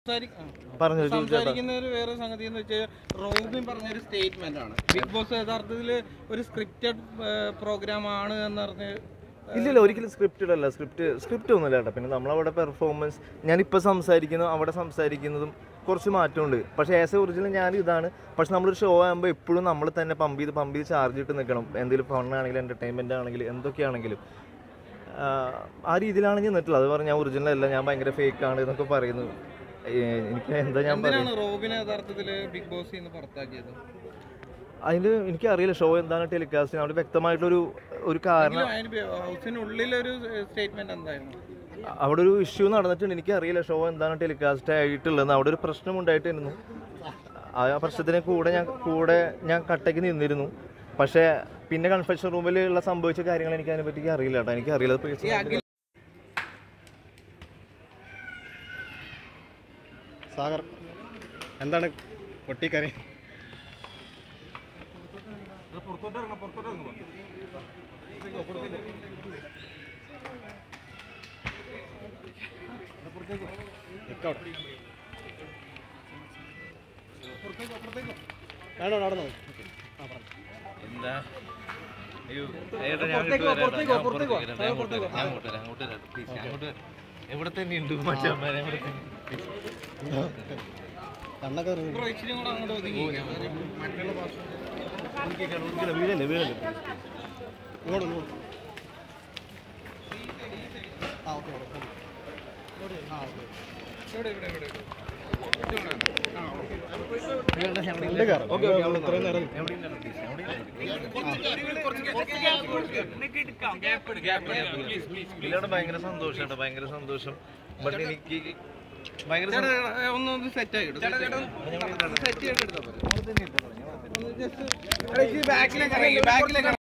സംസാരി- ആ. പറഞ്ഞു ചോദിച്ചേട്ടാ സംസാരിക്കുന്ന ഒരു വേറെ സംഗതി എന്ന് വെച്ചാൽ റോബിൻ പറഞ്ഞൊരു സ്റ്റേറ്റ്മെന്റ് ആണ് ബിഗ് ബോസ് യഥാർത്ഥത്തിൽ ഒരു സ്ക്രിപ്റ്റഡ് പ്രോഗ്രാം ആണ് എന്ന് പറഞ്ഞ് ഇല്ലില്ല ഒരിക്കലും സ്ക്രിപ്റ്റഡ് അല്ല സ്ക്രിപ്റ്റ് സ്ക്രിപ്റ്റ് ഒന്നുമില്ല കേട്ടോ പിന്നെ നമ്മളവിടെ പെർഫോമൻസ് ഞാനിപ്പോൾ സംസാരിക്കുന്നു അവിടെ സംസാരിക്കുന്നതും കുറച്ച് മാറ്റമുണ്ട് പക്ഷേ ആസ് എ ഒറിജിനൽ ഞാൻ ഇതാണ് പക്ഷെ നമ്മളൊരു ഷോ ആകുമ്പോൾ എപ്പോഴും നമ്മൾ തന്നെ പമ്പ് ചെയ്ത് പമ്പ് ചെയ്ത് ചാർജ് ഇട്ട് നിൽക്കണം എന്തെങ്കിലും ഫണ്ണാണെങ്കിലും എൻ്റർടൈൻമെൻ്റ് ആണെങ്കിലും എന്തൊക്കെയാണെങ്കിലും ആഹ് ആ രീതിയിലാണ് ഞാൻ നിന്നിട്ടുള്ളത് അത് പറഞ്ഞാൽ ഞാൻ ഒറിജിനൽ അല്ല ഞാൻ ഭയങ്കര ഫേക്ക് ആണ് എന്നൊക്കെ പറയുന്നു ഏഹ് എനിക്ക് എന്താ ഞാൻ പറയുക എന്തിനാണ് റോബിനെ യഥാർത്ഥത്തിൽ ബിഗ് ബോസിൽ നിന്ന് പുറത്താക്കിയത് അതിന് എനിക്കറിയില്ല ഷോ എന്താണ് ടെലികാസ്റ്റ് അവിടെ വ്യക്തമായിട്ടൊരു ഒരു കാരണം അതിന് ഹൗസിനുള്ളിലൊരു സ്റ്റേറ്റ്മെന്റ് എന്തായിരുന്നു അവിടെ ഒരു ഇഷ്യൂ നടന്നിട്ടുണ്ട് എനിക്കറിയില്ല ഷോ എന്താണ് ടെലികാസ്റ്റ് ആയിട്ടുള്ളത് അവിടെ ഒരു പ്രശ്നം ഉണ്ടായിട്ടിരുന്നു ആ പ്രശ്നത്തിന് കൂടെ ഞാൻ കൂടെ ഞാൻ കട്ടയ്ക്ക് നിന്നിരുന്നു പക്ഷേ പിന്നെ കൺഫെഷൻ റൂമിൽ ഉള്ള സംഭവിച്ച കാര്യങ്ങൾ എനിക്ക് അതിനെ പറ്റി അറിയില്ല കേട്ടോ എനിക്കറിയില്ല അത് ഈ personally. അഖിൽ സാഗർ എന്താണ് പൊട്ടിക്കറി നടന്നോ നടന്നോ എന്താ അയ്യോ ഏട്ടാ ഞാൻ ഇങ്ങോട്ട് വരാം കേട്ടോ. ഞാൻ പുറത്തേക്ക് വരാം. ഞാൻ അങ്ങോട്ട് വരാം. ഞാൻ അങ്ങോട്ട് വരാം. അങ്ങോട്ട് വരാം. Please, ഞാൻ അങ്ങോട്ട് വരാം. ഇവിടെ തന്നെ ഉണ്ട് മച്ചന്മാരെ ഇവിടെ തന്നെ കണ്ണൊക്കെ ഇറങ്ങി. ബ്രോ ഇച്ചിരി കൂടെ അങ്ങോട്ട് ഒതുങ്ങി മറ്റുള്ള ഭാഷ വീഴല്ലേ വീഴല്ലേ ഇങ്ങോട്ട് ഇങ്ങോട്ട് ആ ഓക്കെ ഓക്കെ ആ ഓക്കെ ഇവിടെ ഇവിടെ ഇവിടെ ഇവിടെ. ഇതുകൊണ്ടാണ്. ആ, ഓക്കേ. രണ്ട് കാർ ഓക്കെ ഓക്കെ ഇത്രയും നേരം ഇതിലൂടെ ഭയങ്കര സന്തോഷമുണ്ട് ഭയങ്കര സന്തോഷം ബട്ട് എനിക്ക് ഭയങ്കര ചേട്ടാ, ചേട്ടാ, ഒന്ന് ഒന്ന് സെറ്റ് ആക്കി സെറ്റ് ചെയ്തിട്ട് എടുത്താൽ പോലെ ഒന്ന് ജസ്റ്റ് ബാക്കിലേക്ക് ബാക്കിലേക്ക്